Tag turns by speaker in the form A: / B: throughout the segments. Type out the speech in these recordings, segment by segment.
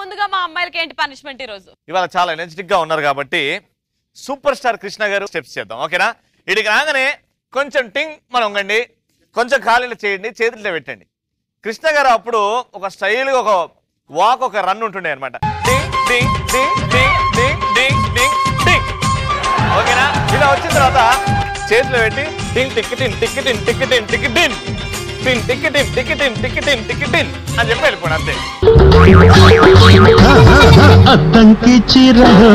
A: ముందుగా మా అమ్మాయిలకి ఏంటి పనిష్మెంట్ ఈ రోజు
B: ఇవాళ చాలా ఎనర్జెటిక్ గా ఉన్నారు కాబట్టి సూపర్ స్టార్ కృష్ణ గారు స్టెప్స్ చేద్దాం ఓకేనా ఇడికి రాగానే కొంచెం టింగ్ మనం ఉంగండి కొంచెం ఖాళీలు చేయండి చేతుల్లో పెట్టండి కృష్ణ గారు అప్పుడు ఒక స్టైల్ ఒక వాక్ ఒక రన్ ఉంటుండే అనమాట ఓకేనా ఇలా వచ్చిన తర్వాత చేతిలో పెట్టి టింగ్ టిక్కిటిన్ టిక్కిటిన్ టిక్కిటిన్ టిక్కిటిన్ టిన్ టిక్కిటిన్ టిక్కిటిన్ టిక్కిటిన్ టిక్కిటిన్ అని చెప్పి వెళ్ళిపోండి అంతే
C: అద్దంకి చీరలో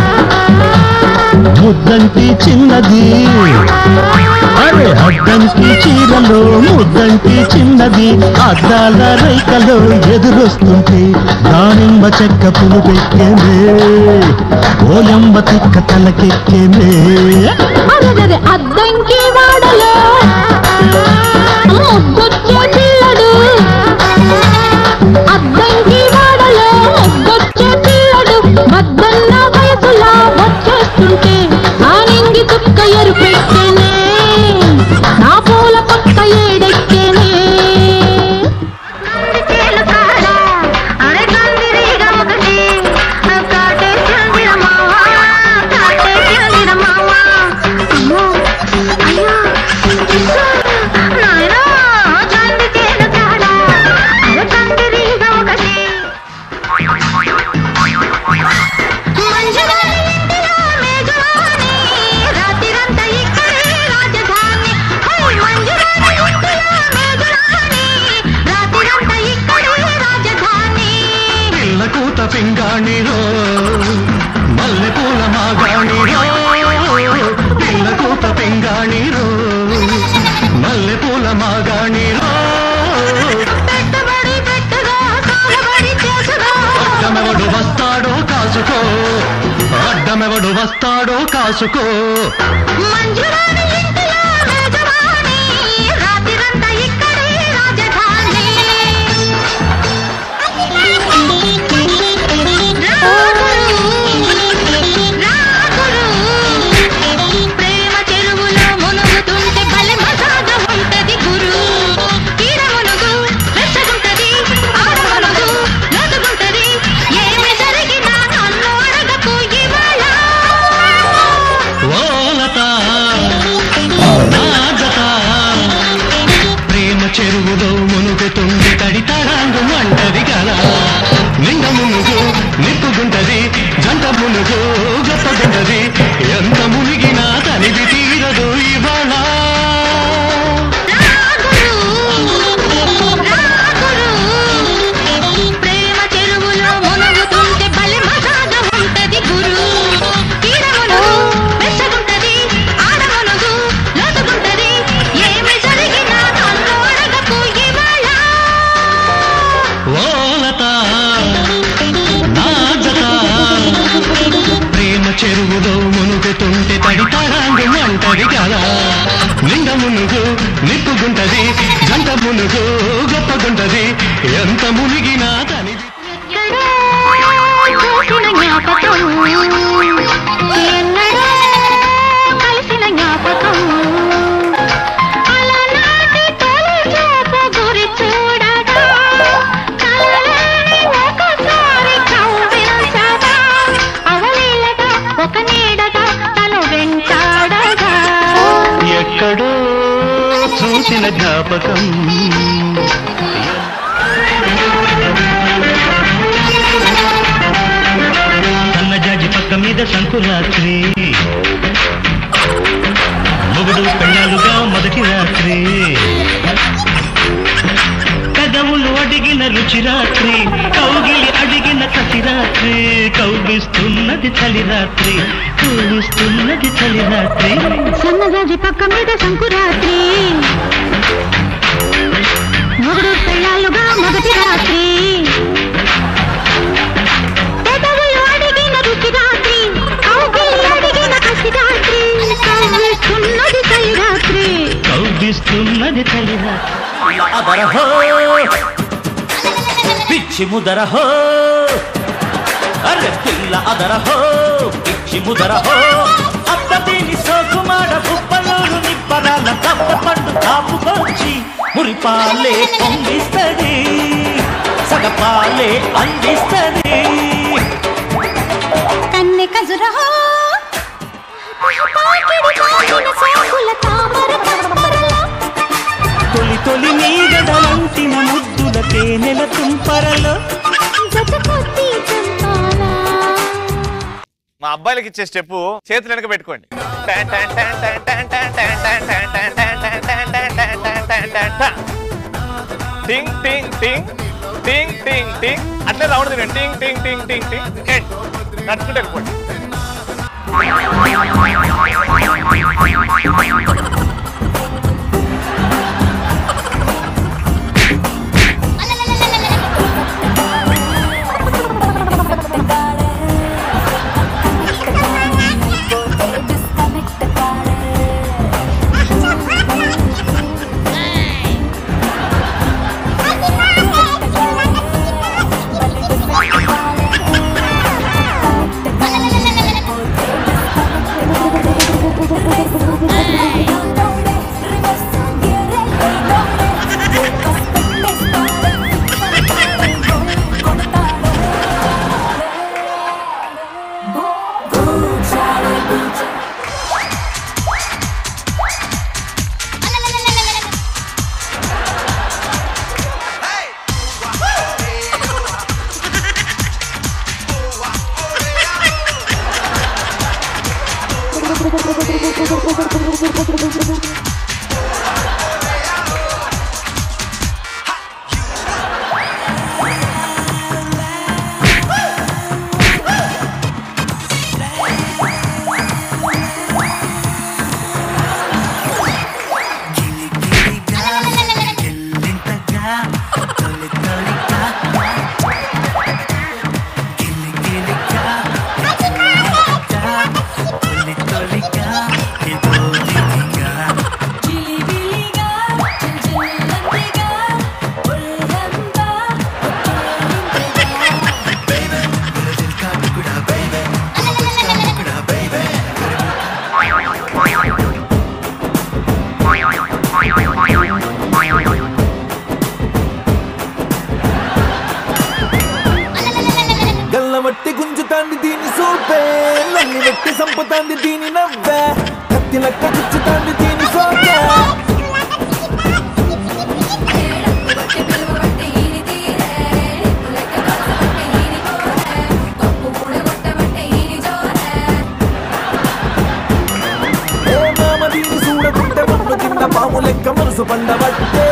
C: ముద్దంకి చిన్నది అరే అద్దంకి చీరలో ముద్దంకి చిన్నది అద్దాల రైకలో ఎదురొస్తుంటే దానిమ్మ చెక్క పులుపెక్కేమే ఓయమ్మ తిక్క తలకెక్కేమే
D: అరగది అద్దంకి వాడలో ముద్దొచ్చే పిల్లడు అద్దంకి వాడలో ముద్దొచ్చే పిల్లడు మద్దన్న వయసులా వచ్చేస్తుంటే నా నింగి చుక్క ఎరుపెట్టేనే నా పూల పక్క ఏడెక్కేనే
C: పిల్ల కూత పింగాణిరో మల్లె పూల మాగాణిరో పిల్ల కూత పింగాణిరో మల్లె పూల మాగాణిరో అడ్డమెవడు వస్తాడో కాసుకో అడ్డమెవడు వస్తాడో కాసుకో
D: ప్రేమ చెరువులో మునుగుతుంటే భలే మజాగా ఉంటది గురు ఈడ మునుగు వెచ్చగుంటది ఆడ మునుగు నదుగుంటది ఏమి జరిగినా నన్ను అడగకు ఇవాళ
C: ఓలత నాగత ప్రేమ చెరువులో మునుగుతుంది తడితరాంగు అంటది కదా నిండ మునుగు నిప్పుగుంటది జంట మునుగు గొప్పగుంటది ఎంత మునిగినా తనివి తీరదు ఇవాళ
D: ప్రేమ చెరువులో మునుగుతుంటే భలే మజాగా ఉంటది గురు ఈడ మునుగు వెచ్చగుంటది ఆడ మునుగు లోతుగుంటది ఏమి జరిగినా నన్ను అడగకు ఇవాళ
C: ఓలత నాగత ప్రేమ చెరువులో మునుగుతుంటే తడితరాంగు అంటది కదా నిండ మునుగు నిప్పుగుంటది జంట మునుగు గొప్పగుంటది ఎంత మునిగినా తనివి
D: చూసిన జ్ఞాపకం ఎన్నడో కలిసిన జ్ఞాపకం అలనాటి తొలి చూపు గురి చూడగా కలలోని ఒకసారి కవ్వించగా అవలీలగా ఒక నీడగా తను వెంటాడగా
C: ఎక్కడో చూసిన జ్ఞాపకం సన్నజాజి పక్క మీద సంకురాత్రి మొగుడు పెళ్ళాలుగా మొదటి రాత్రి పెదవులు అడిగిన రుచి రాత్రి కౌగిలి అడిగిన కసి రాత్రి కౌగిస్తున్నది చలి రాత్రి కౌగిస్తున్నది చలి రాత్రి
D: సన్నజాజి పక్క మీద సంకురాత్రి మొగుడు పెళ్ళాలుగా మొదటి రాత్రి పెదవులు అడిగిన రుచి రాత్రి కౌగిలి అడిగిన కసి రాత్రి కవ్విస్తున్నది చలి రాత్రి
C: కౌగిస్తున్నది చలి రాత్రి
E: అదరహో పిచ్చి ముదరహో అరే పిల్ల అదరహో పిచ్చి ముదరహో అత్త దీని సోకుమాడ గుప్పలూరు నిప్పరాల తప్ప పండు కాపుకొచ్చి మురిపాలే పొంగిస్తది సగ పాల పాలే అందిస్తది
D: కన్నె కజురహో తాకిడి తాకిన సోకుల తామర తామరలో
C: తొలి తొలి నీగడలంటిన ముద్దుల తేనెల తుంపరలో
D: జత కొద్ది చంపాలా
B: మా అబ్బాయిలకి ఇచ్చే స్టెప్ చేతులు వెనక పెట్టుకోండి టాన్ టాన్ టాన్ టాన్ టాన్ టాన్ టాన్ టాన్ టాన్ టాన్ టాన్ టాన్ టాన్ టాన్ టాన్ టాన్ టాన్ టాన్ టాన్. టింగ్ టింగ్ టింగ్ టింగ్ టింగ్ టింగ్ అట్లే రౌండ్ తినండి టింగ్ టింగ్ టింగ్ టింగ్ టింగ్ ఎండ్ నడుచుకుంటూ వెళ్ళిపోండి
F: గల్లవట్టి గుంజుతాంది దీని సూపే నల్లి వెట్టి సంపుతాంది దీని నవ్వే కత్తి లెక్క గుచ్చుతాంది దీని సోకే ఏ మామ దీని చూడకుంటే మన్ను తిన్న పాము లెక్క మనసు పండబట్టే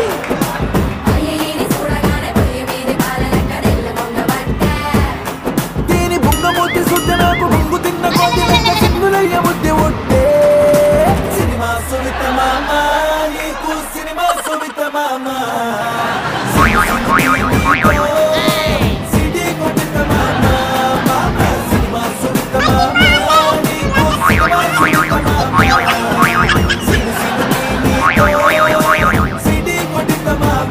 F: దీని బుంగ ముద్ది సుద్ద నాకు బుంగు తిన్న కొద్ది లెక్క సిగ్గులయ్య ముద్ది ఒట్టే సినిమా సుమిత మామ నీకు సినిమా సుమిత మామ సిటీ కొట్టిన మామ మామ సినిమా సుమిత మామ నీకు సినిమా సుమిత మామ సిని సిని నీకు సిటీ కొట్టిన మామ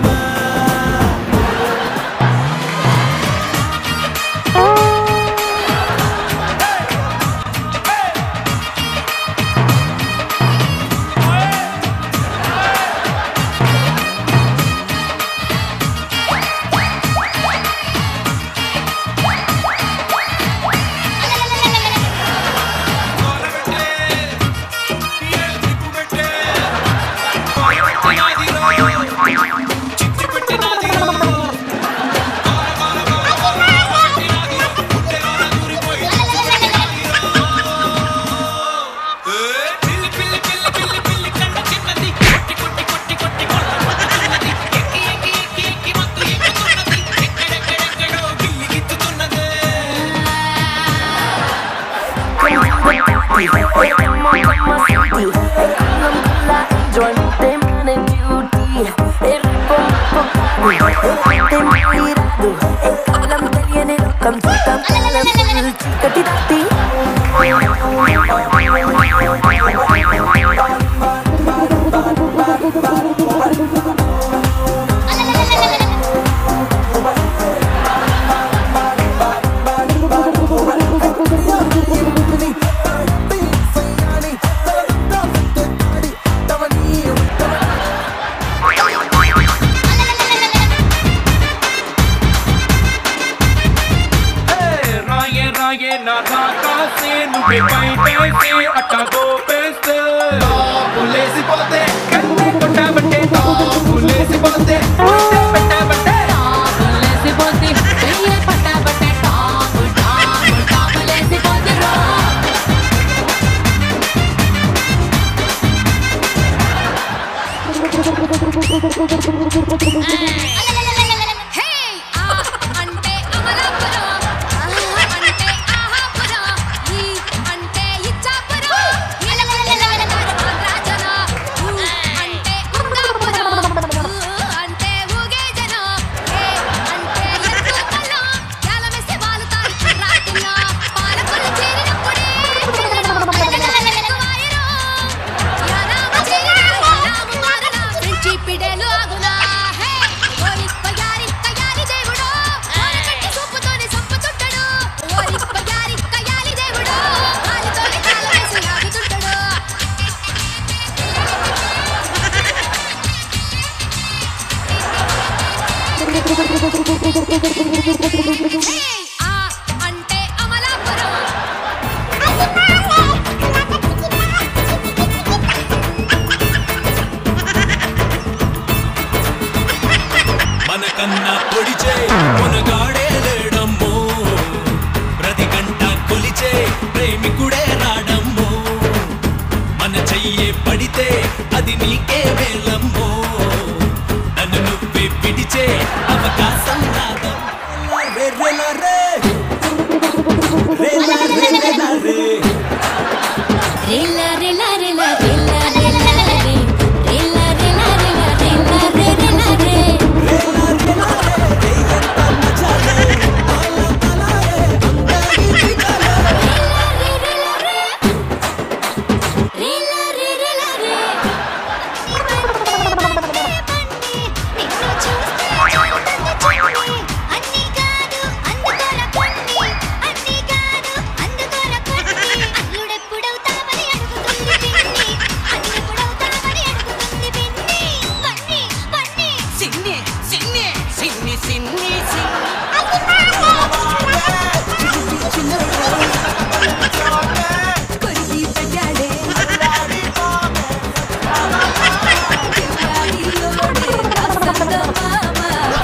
D: ఆ
G: హే ఆ అంటే అమలాపురం ఆ అంటే ఆహాపురం ఈ అంటే ఇచ్చాపురం రాజన ఊ అంటే ఉంగాపురం ఊ అంటే ఊగేజనం ఏ అంటే ఎత్తుపల్లం యాలమేసి వాలుతారు రాత్రిలో పాలకులు చేరినప్పుడే పిల్లలు వాయరం యానాము చేరిన యానాము మారన ఫ్రెంచి పిడేలు ఆగునా హే ఓరి పయారి కయాలి దేవుడో ఓరి కట్టి సూపుతోని సంపు చుట్టడు ఓరి పయారి కయాలి దేవుడో కాలితోని కాలు వేసి ఆగుతుంటాడు హే ఆ అంటే అమలాపురం
F: మనకన్నా పొడిచే మునగాడే లేడమ్మో ప్రతి గంట కొలిచే ప్రేమికుడే రాడమ్మో మన చెయ్యే పడితే అది నీకే వేలమ్మో నన్ను నువ్వే పిడిచే అవకాశం రాదమ్మో రే రే లా రే. రే లా రే రే లా రే.
G: రేలా రేలా రేలా రేలా రేలా రే రేలా రేలా రేలా రేలా రే రేలా రే
F: రే లా రే లా రే. రే ఎంత మజా రే. అలా అలా రే. అందరి దిగాలే.
G: రేలా రే రేలా రే నిన్ను చూస్తే చూడండి అన్ని కాదు అందుకోర కొన్ని అన్ని కాదు అందుకోర కొన్ని అల్లుడెప్పుడవుతావని అడుగుతుంది పిన్ని అల్లుడెప్పుడవుతావని అడుగుతుంది పిన్ని పన్ని పన్ని
H: సిన్ని సిన్ని సిన్ని సిన్ని సిన్ని కొరిగి పెట్టాడే కిల్లాడిలోడే రసంద మామ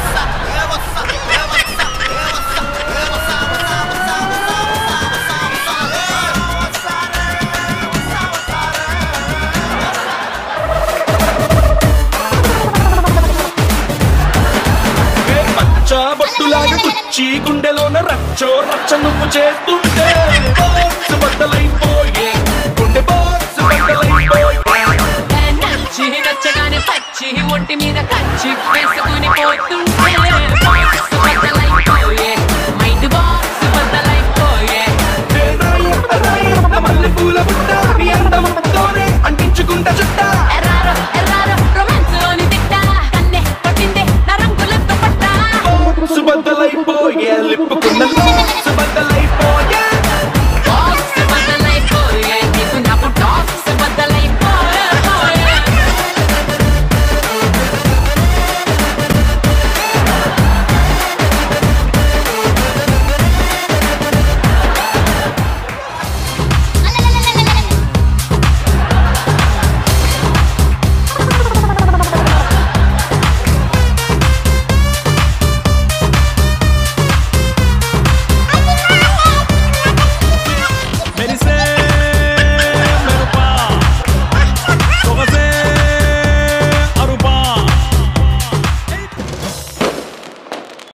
F: పచ్చ బొట్టులాగా కుచ్చి గుండెలోన రచ్చో రచ్చ నువ్వు చేస్తుంటే బాక్స్ బద్దలైపోయే గుండె బాక్స్ బద్దలైపోయే
H: నచ్చి నచ్చగానే పచ్చి ఒంటి మీద కచ్చి వేసుకుని పోతుంటే